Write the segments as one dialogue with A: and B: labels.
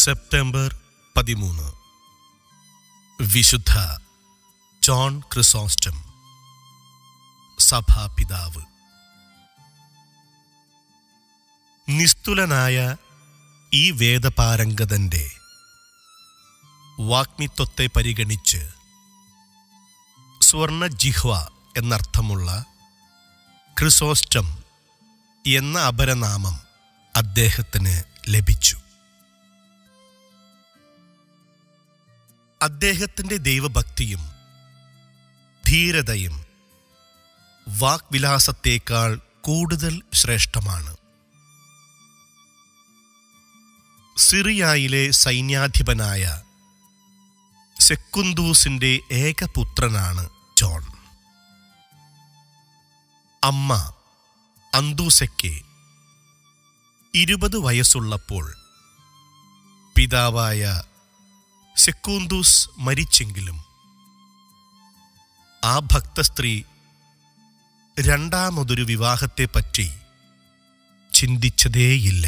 A: September പതിമൂന്ന് വിശുദ്ധ John Chrysostom സഭാപിതാവ് നിസ്തുലനായ ഈ വേദപാരംഗതന്റെ വാഗ്മിത്വത്തെ പരിഗണിച്ച് സ്വർണ ജിഹ്വ എന്നർത്ഥമുള്ള ക്രിസോസ്റ്റം എന്ന അപരനാമം അദ്ദേഹത്തിന് ലഭിച്ചു അദ്ദേഹത്തിന്റെ ദൈവഭക്തിയും ധീരതയും വാക്വിലാസത്തേക്കാൾ കൂടുതൽ ശ്രേഷ്ഠമാണ് സിറിയായിലെ സൈന്യാധിപനായ സെക്കുന്തൂസിന്റെ ഏകപുത്രനാണ് ജോൺ അമ്മ അന്തൂസയ്ക്ക് ഇരുപത് വയസ്സുള്ളപ്പോൾ പിതാവായ സെക്കൂന്തൂസ് മരിച്ചെങ്കിലും ആ ഭക്തസ്ത്രീ രണ്ടാമതൊരു വിവാഹത്തെപ്പറ്റി ചിന്തിച്ചതേയില്ല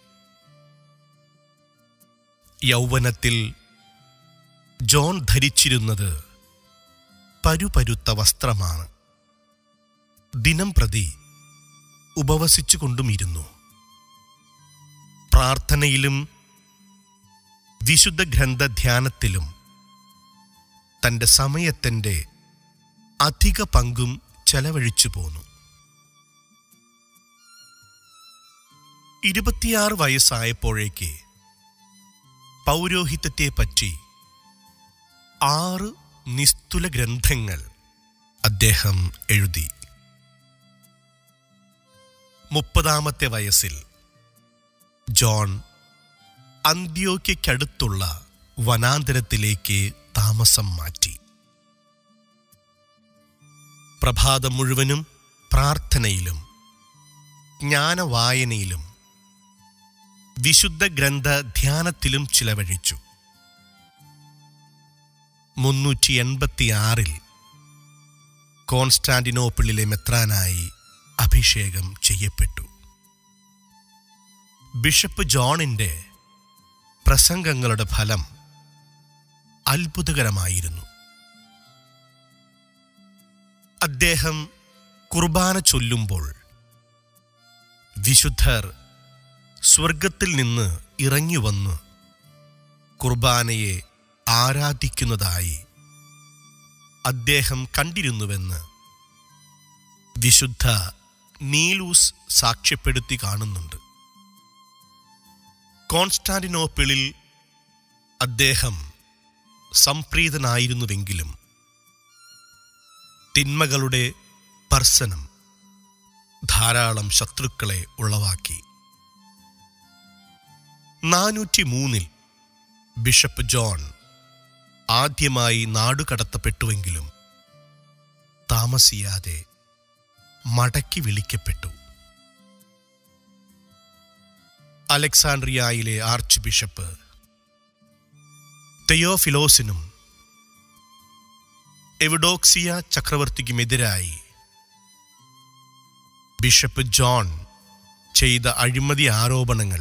A: യൗവനത്തിൽ ജോൺ ധരിച്ചിരുന്നത് പരുപരുത്ത വസ്ത്രമാണ് ദിനം പ്രതി ഉപവസിച്ചുകൊണ്ടുമിരുന്നു പ്രാർത്ഥനയിലും വിശുദ്ധ ഗ്രന്ഥ ധ്യാനത്തിലും തന്റെ സമയത്തിന്റെ അധിക പങ്കും ചെലവഴിച്ചു പോന്നു ഇരുപത്തിയാറ് വയസ്സായപ്പോഴേക്ക് പൗരോഹിത്യത്തെപ്പറ്റി ആറ് നിസ്തുല ഗ്രന്ഥങ്ങൾ അദ്ദേഹം എഴുതി മുപ്പതാമത്തെ വയസ്സിൽ ജോൺ അന്ത്യോക്കടുത്തുള്ള വനാന്തരത്തിലേക്ക് താമസം മാറ്റി പ്രഭാതം മുഴുവനും പ്രാർത്ഥനയിലും ജ്ഞാനവായനയിലും വിശുദ്ധ ഗ്രന്ഥ ധ്യാനത്തിലും ചിലവഴിച്ചു മുന്നൂറ്റി എൺപത്തിയാറിൽ കോൺസ്റ്റാന്റിനോപ്പിളിലെ മെത്രാനായി അഭിഷേകം ചെയ്യപ്പെട്ടു ബിഷപ്പ് ജോണിന്റെ പ്രസംഗങ്ങളുടെ ഫലം അത്ഭുതകരമായിരുന്നു അദ്ദേഹം കുർബാന ചൊല്ലുമ്പോൾ വിശുദ്ധർ സ്വർഗത്തിൽ നിന്ന് ഇറങ്ങി വന്ന് കുർബാനയെ ആരാധിക്കുന്നതായി അദ്ദേഹം കണ്ടിരുന്നുവെന്ന് വിശുദ്ധ നീലൂസ് സാക്ഷ്യപ്പെടുത്തി കാണുന്നുണ്ട് കോൺസ്റ്റാന്റിനോപ്പിളിൽ അദ്ദേഹം സംപ്രീതനായിരുന്നുവെങ്കിലും തിന്മകളുടെ പർസനം ധാരാളം ശത്രുക്കളെ ഉളവാക്കി നാനൂറ്റി മൂന്നിൽ ബിഷപ്പ് ജോൺ ആദ്യമായി നാടുകടത്തപ്പെട്ടുവെങ്കിലും താമസിയാതെ മടക്കി വിളിക്കപ്പെട്ടു അലക്സാണ്ട്രിയയിലെ ആർച്ച് ബിഷപ്പ് തെയോഫിലോസിനും എവിഡോക്സിയ ചക്രവർത്തിക്കുമെതിരായി ബിഷപ്പ് ജോൺ ചെയ്ത അഴിമതി ആരോപണങ്ങൾ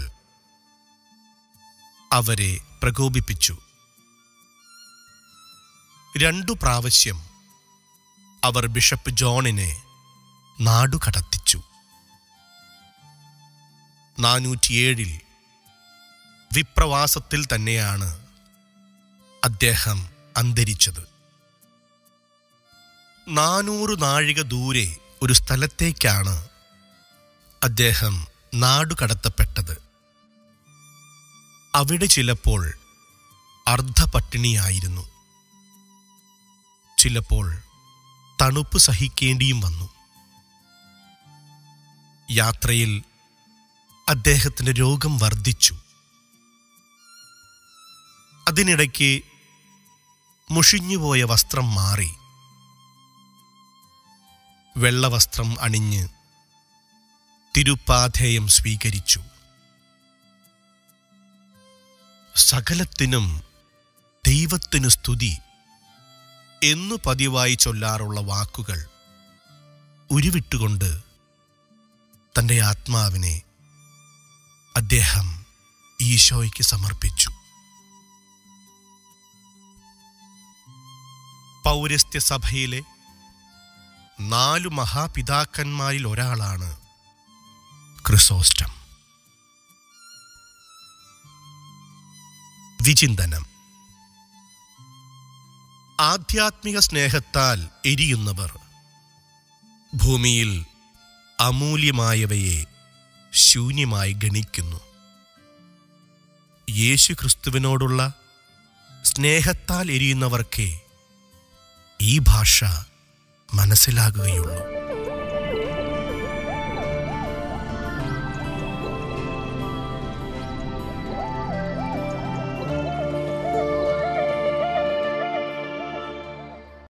A: അവരെ പ്രകോപിപ്പിച്ചു രണ്ടു പ്രാവശ്യം അവർ ബിഷപ്പ് ജോണിനെ നാടുകടത്തിച്ചു നാനൂറ്റിയേഴിൽ വിപ്രവാസത്തിൽ തന്നെയാണ് അദ്ദേഹം അന്തരിച്ചത് നാനൂറ് നാഴിക ദൂരെ ഒരു സ്ഥലത്തേക്കാണ് അദ്ദേഹം നാടുകടത്തപ്പെട്ടത് അവിടെ ചിലപ്പോൾ അർദ്ധപട്ടിണിയായിരുന്നു ചിലപ്പോൾ തണുപ്പ് സഹിക്കേണ്ടിയും വന്നു യാത്രയിൽ അദ്ദേഹത്തിന് രോഗം വർദ്ധിച്ചു അതിനിടയ്ക്ക് മുഷിഞ്ഞുപോയ വസ്ത്രം മാറി വെള്ളവസ്ത്രം അണിഞ്ഞ് തിരുപ്പാധേയം സ്വീകരിച്ചു സകലത്തിനും ദൈവത്തിനു സ്തുതി എന്നു പതിവായി ചൊല്ലാറുള്ള വാക്കുകൾ ഉരുവിട്ടുകൊണ്ട് തൻ്റെ ആത്മാവിനെ അദ്ദേഹം ഈശോയ്ക്ക് സമർപ്പിച്ചു പൗരസ്ത്യ സഭയിലെ നാലു മഹാപിതാക്കന്മാരിൽ ഒരാളാണ് ക്രിസോസ്റ്റം വിചിന്തനം ആധ്യാത്മിക സ്നേഹത്താൽ എരിയുന്നവർ ഭൂമിയിൽ അമൂല്യമായവയെ ശൂന്യമായി ഗണിക്കുന്നു യേശു ക്രിസ്തുവിനോടുള്ള സ്നേഹത്താൽ എരിയുന്നവർക്കേ ഈ ഭാഷ മനസ്സിലാകുകയുള്ളൂ